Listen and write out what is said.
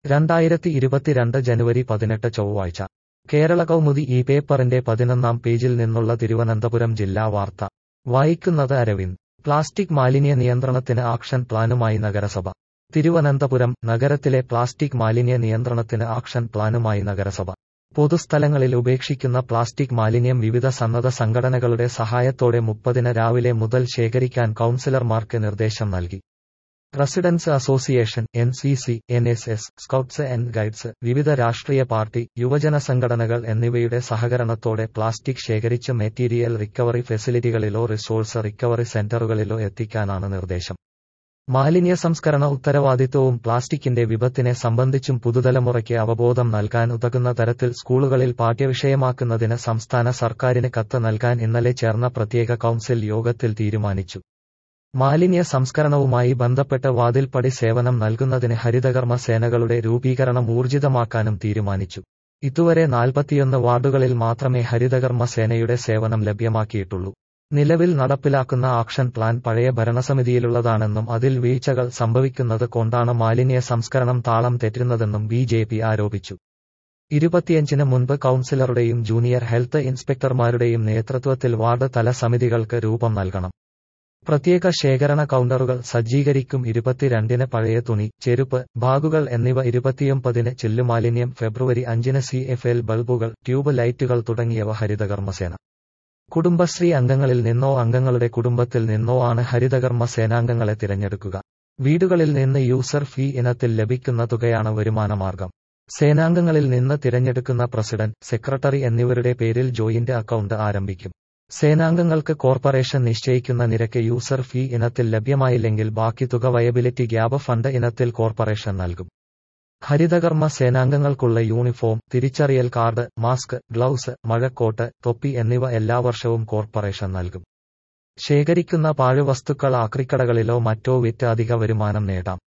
രണ്ടായിരത്തി ഇരുപത്തിരണ്ട് ജനുവരി പതിനെട്ട് ചൊവ്വാഴ്ച കേരള കൗമുദി ഈ പേപ്പറിന്റെ പതിനൊന്നാം പേജിൽ നിന്നുള്ള തിരുവനന്തപുരം ജില്ലാ വാർത്ത വായിക്കുന്നത് അരവിന്ദ് പ്ലാസ്റ്റിക് മാലിന്യ നിയന്ത്രണത്തിന് ആക്ഷൻ പ്ലാനുമായി നഗരസഭ തിരുവനന്തപുരം നഗരത്തിലെ പ്ലാസ്റ്റിക് മാലിന്യ നിയന്ത്രണത്തിന് ആക്ഷൻ പ്ലാനുമായി നഗരസഭ പൊതുസ്ഥലങ്ങളിൽ ഉപേക്ഷിക്കുന്ന പ്ലാസ്റ്റിക് മാലിന്യം വിവിധ സന്നദ്ധ സംഘടനകളുടെ സഹായത്തോടെ മുപ്പതിന് രാവിലെ മുതൽ ശേഖരിക്കാൻ കൌൺസിലർമാർക്ക് നിർദ്ദേശം നൽകി residence association N C C N S S scouts and guides വിവിധ രാഷ്ട്രീയ പാർട്ടി യുവജന സംഘടനകൾ എന്നിവയുടെ സഹകരണത്തോടെ പ്ലാസ്റ്റിക് ശേഖരിച്ച് മെറ്റീരിയൽ റിക്കവറി ഫെസിലിറ്റികളിലോ റിസോഴ്സ് റിക്കവറി സെന്ററുകളിലോ എത്തിക്കാനാണ് നിർദ്ദേശം മാലിന്യ സംസ്കരണ ഉത്തരവാദിത്വവും പ്ലാസ്റ്റിക്കിന്റെ വിപത്തിനെ സംബന്ധിച്ചും പുതുതലമുറയ്ക്ക് അവബോധം നൽകാൻ ഉതകുന്ന തരത്തിൽ സ്കൂളുകളിൽ പാഠ്യവിഷയമാക്കുന്നതിന് സംസ്ഥാന സർക്കാരിന് കത്ത് നൽകാൻ ഇന്നലെ ചേർന്ന പ്രത്യേക കൌൺസിൽ യോഗത്തിൽ തീരുമാനിച്ചു മാലിന്യ സംസ്കരണവുമായി ബന്ധപ്പെട്ട് വാതിൽപ്പടി സേവനം നൽകുന്നതിന് ഹരിതകർമ്മ സേനകളുടെ രൂപീകരണം ഊർജിതമാക്കാനും തീരുമാനിച്ചു ഇതുവരെ നാൽപ്പത്തിയൊന്ന് വാർഡുകളിൽ മാത്രമേ ഹരിതകർമ്മ സേനയുടെ സേവനം ലഭ്യമാക്കിയിട്ടുള്ളൂ നിലവിൽ നടപ്പിലാക്കുന്ന ആക്ഷൻ പ്ലാൻ പഴയ ഭരണസമിതിയിലുള്ളതാണെന്നും അതിൽ വീഴ്ചകൾ സംഭവിക്കുന്നത് കൊണ്ടാണ് മാലിന്യ സംസ്കരണം താളം തെറ്റുന്നതെന്നും ബി ജെ പി ആരോപിച്ചു ഇരുപത്തിയഞ്ചിന് മുൻപ് കൌൺസിലറുടെയും ജൂനിയർ ഹെൽത്ത് ഇൻസ്പെക്ടർമാരുടെയും നേതൃത്വത്തിൽ വാർഡ് തല സമിതികൾക്ക് രൂപം നൽകണം പ്രത്യേക ശേഖരണ കൗണ്ടറുകൾ സജ്ജീകരിക്കും ഇരുപത്തിരണ്ടിന് പഴയ തുണി ചെരുപ്പ് ബാഗുകൾ എന്നിവ ഇരുപത്തിയൊമ്പതിന് ചില്ലുമാലിന്യം ഫെബ്രുവരി അഞ്ചിന് സി എഫ് എൽ ബൾബുകൾ ട്യൂബ് ലൈറ്റുകൾ തുടങ്ങിയവ ഹരിതകർമ്മസേന കുടുംബശ്രീ അംഗങ്ങളിൽ നിന്നോ അംഗങ്ങളുടെ കുടുംബത്തിൽ നിന്നോ ആണ് ഹരിതകർമ്മ സേനാംഗങ്ങളെ തിരഞ്ഞെടുക്കുക വീടുകളിൽ നിന്ന് യൂസർ ഫീ ഇനത്തിൽ ലഭിക്കുന്ന തുകയാണ് വരുമാനമാർഗം സേനാംഗങ്ങളിൽ നിന്ന് തിരഞ്ഞെടുക്കുന്ന പ്രസിഡന്റ് സെക്രട്ടറി എന്നിവരുടെ പേരിൽ ജോയിന്റ് അക്കൗണ്ട് ആരംഭിക്കും സേനാംഗങ്ങൾക്ക് കോർപ്പറേഷൻ നിശ്ചയിക്കുന്ന നിരക്ക് യൂസർ ഫീ ഇനത്തിൽ ലഭ്യമായില്ലെങ്കിൽ ബാക്കി തുക വയബിലിറ്റി ഗ്യാപ് ഫണ്ട് ഇനത്തിൽ കോർപ്പറേഷൻ നൽകും ഹരിതകർമ്മ സേനാംഗങ്ങൾക്കുള്ള യൂണിഫോം തിരിച്ചറിയൽ കാർഡ് മാസ്ക് ഗ്ലൗസ് മഴക്കോട്ട് തൊപ്പി എന്നിവ എല്ലാ വർഷവും കോർപ്പറേഷൻ നൽകും ശേഖരിക്കുന്ന പാഴ്വസ്തുക്കൾ ആക്രിക്കടകളിലോ മറ്റോ വിറ്റ് അധിക വരുമാനം നേടാം